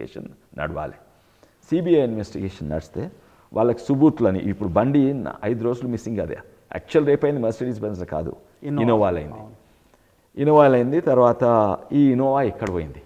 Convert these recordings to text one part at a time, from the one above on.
Investigation నడవాలి CBI investigation నడిస్తే వాళ్ళకి సుబూట్లని ఇప్పుడు బండి నా- ఐదు రోజులు మిస్సింగ్ అదే యాక్చువల్ రేపైంది మర్సిడీస్ బెన్స్ కాదు Innova. ఇన్నోవాలు అయింది ఇన్నోవాలు అయింది తర్వాత ఈ ఇన్నోవా ఎక్కడ పోయింది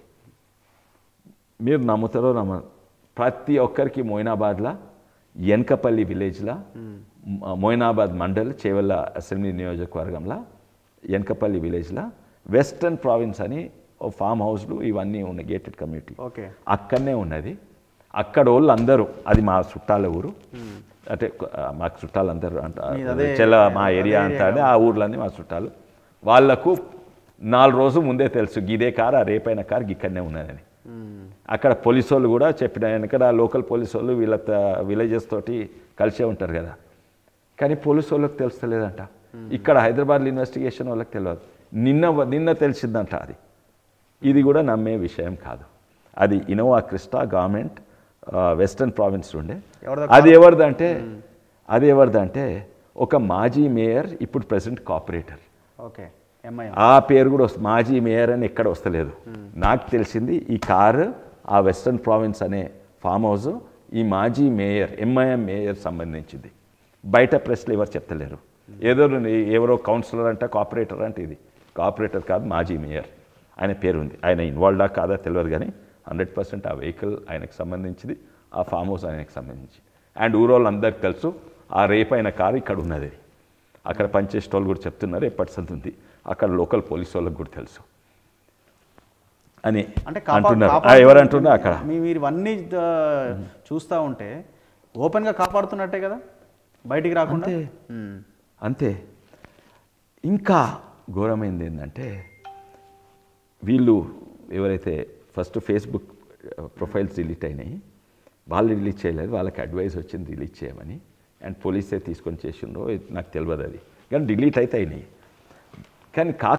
మీరు నమ్ముతారో నమ్మ ప్రతి ఒక్కరికి మోయినాబాద్లో ఎన్కపల్లి విలేజ్లో మోయినాబాద్ మండల్ చేవల్ల అసెంబ్లీ నియోజకవర్గంలో ఎన్కపల్లి విలేజ్లో వెస్టర్న్ ప్రావిన్స్ అని ఓ ఫామ్ హౌస్లు ఇవన్నీ ఉన్నాయి గేటెడ్ కమ్యూనిటీ ఓకే అక్కడనే ఉన్నది అక్కడ వాళ్ళు అందరూ అది మా చుట్టాల ఊరు అంటే ఆ, మాకు చుట్టాలు అందరూ అంట మీది అదే చెల్ల మా అదే ఏరియా అంతా ఏరియా ఆ ఊర్లన్నీ మా చుట్టాలు వాళ్ళకు నాలుగు రోజు ముందే తెలుసు గిదే కార్ ఆ రేపైన కార్ ఇక్కడనే ఉన్నదని అక్కడ పోలీసు వాళ్ళు కూడా చెప్పిన వెనకడ లోకల్ పోలీసు వాళ్ళు వీళ్ళ విలేజెస్ తోటి కలిసే ఉంటారు కదా కానీ పోలీసు వాళ్ళకి తెలుస్తలేదంట ఇక్కడ హైదరాబాద్ ఇన్వెస్టిగేషన్ వాళ్ళకి తెలియదు నిన్న నిన్న తెలిసిందంట అది ఇది కూడా నమ్మే విషయం కాదు అది Innova Crysta government western province ఉండే ఎవరిదో అది ఎవరిదంటే అది ఎవరిదంటే ఒక మాజీ మేయర్ ఇప్పుడు ప్రెసెంట్ కార్పొరేటర్ ఓకే ఎంఐఎం ఆ పేరు కూడా వస్తుంది మాజీ మేయర్ అని ఎక్కడ వస్తలేదు నాకు తెలిసింది ఈ కారు ఆ వెస్టర్న్ ప్రావిన్స్ అనే ఫామ్ హౌస్ ఈ మాజీ మేయర్ ఎంఐఎం మేయర్ సంబంధించింది బయట ప్రెస్లో ఎవరు చెప్తలేరు ఏదో ఎవరో కౌన్సిలర్ అంటే కార్పొరేటర్ అంటే ఇది కార్పొరేటర్ కాదు మాజీ మేయర్ ఆయన పేరు ఉంది ఆయన ఇన్వాల్వ్డా కాదా తెలియదు కానీ హండ్రెడ్ పర్సెంట్ ఆ వెహికల్ ఆయనకు సంబంధించింది ఆ ఫామ్ హౌస్ ఆయనకు సంబంధించి అండ్ ఊరోళ్ళు అందరికి తెలుసు ఆ రేపైన కారు ఇక్కడ ఉన్నది అక్కడ పనిచేసే వాళ్ళు కూడా చెప్తున్నారు ఎప్పటి సంత ఉంది అక్కడ లోకల్ పోలీస్ వాళ్ళకి కూడా తెలుసు అని అంటే కాపా- అంటున్నారు ఆ, కాపాడుతూ- ఎవరు అంటున్నారు అక్కడ మీ మీరు ఇవన్నీ ఆ, చూస్తా ఉంటే ఓపెన్గా కాపాడుతున్నట్టే కదా బయటికి రాకుండా అంతే. మ్మ్. అంతే ఇంకా ఘోరమైంది ఏంటంటే వీళ్ళు ఎవరైతే ఫస్ట్ ఫేస్బుక్ ప్రొఫైల్స్ డిలీట్ అయినాయి వాళ్ళు రిలీజ్ చేయలేదు వాళ్ళకి అడ్వైస్ వచ్చింది రిలీజ్ చేయమని అండ్ పోలీసే తీసుకొని చేసిండ్రో ఇది నాకు తెలియదు అది కానీ డిలీట్ అయితే అయినాయి కానీ కా